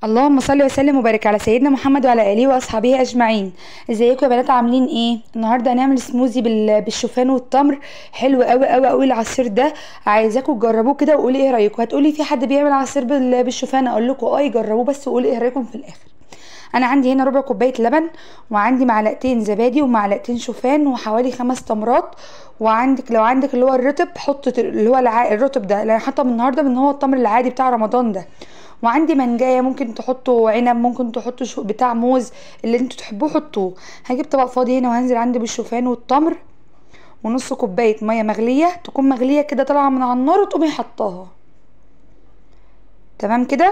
اللهم صل وسلم وبارك على سيدنا محمد وعلى اله واصحابه اجمعين ازيكم يا بنات عاملين ايه النهارده هنعمل سموزي بال- بالشوفان والتمر حلو قوي قوي قوي العصير ده عايزاكم تجربوه كده وقولي ايه رايكم هتقولي في حد بيعمل عصير بال- بالشوفان اقول لكم اه جربوه بس وقولي ايه رايكم في الاخر انا عندي هنا ربع كوبايه لبن وعندي معلقتين زبادي ومعلقتين شوفان وحوالي خمس تمرات وعندك لو عندك اللي هو الرطب حط اللي هو الع... الرطب ده لان حاطه من النهارده من هو التمر العادي بتاع رمضان ده وعندي منجايه ممكن تحطوا عنب ممكن تحطوا شو... بتاع موز اللي انتوا تحبوه حطوه هجيب طبق فاضي هنا وهنزل عندي بالشوفان والتمر ونص كوبايه ميه مغليه تكون مغليه كده طالعه من على النار وتقومي حطاها تمام كده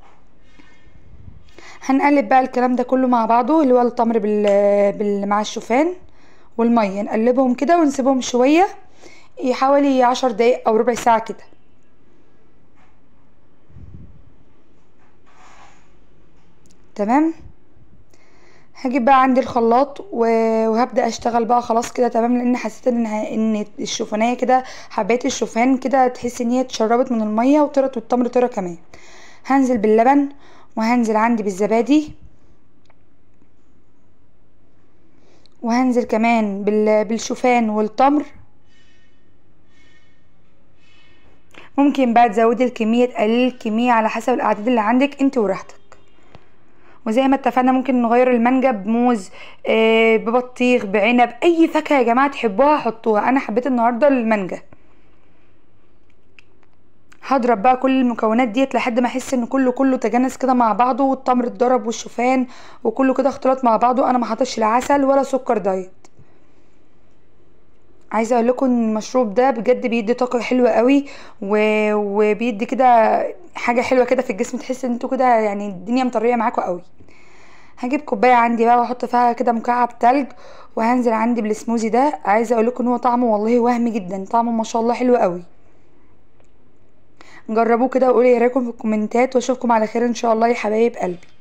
هنقلب بقى الكلام ده كله مع بعضه اللي هو التمر بال... بال... مع الشوفان والميه نقلبهم كده ونسيبهم شويه حوالي عشر دقايق او ربع ساعه كده تمام هجيب بقى عندي الخلاط و- وهبدا اشتغل بقى خلاص كده تمام لان حسيت ان ان الشوفانيه كده حبيت الشوفان كده تحس ان هي اتشربت من الميه وطرت والتمر طرى كمان هنزل باللبن وهنزل عندي بالزبادي وهنزل كمان بال- بالشوفان والتمر ممكن بقى تزودي الكميه تقللي الكميه على حسب الاعداد اللي عندك انت وراحتك وزي ما اتفقنا ممكن نغير المانجا بموز آه ببطيخ بعنب اي فاكهه يا جماعه تحبوها حطوها انا حبيت النهارده المانجا هضرب بقى كل المكونات ديت لحد ما احس ان كله كله تجانس كده مع بعضه والتمر اتضرب والشوفان وكله كده اختلط مع بعضه انا ما حطيتش لا عسل ولا سكر دايت عايزه اقول لكم ان المشروب ده بجد بيدي طاقه حلوه قوي و... وبيدي كده حاجه حلوه كده في الجسم تحس ان انتوا كده يعني الدنيا مطريه معاكم قوي هجيب كوبايه عندي بقى واحط فيها كده مكعب تلج وهنزل عندي بالسموزي ده عايزه اقول لكم ان هو طعمه والله وهمي جدا طعمه ما شاء الله حلو قوي جربوه كده وقولي ايه رايكم في الكومنتات واشوفكم على خير ان شاء الله يا حبايب قلبي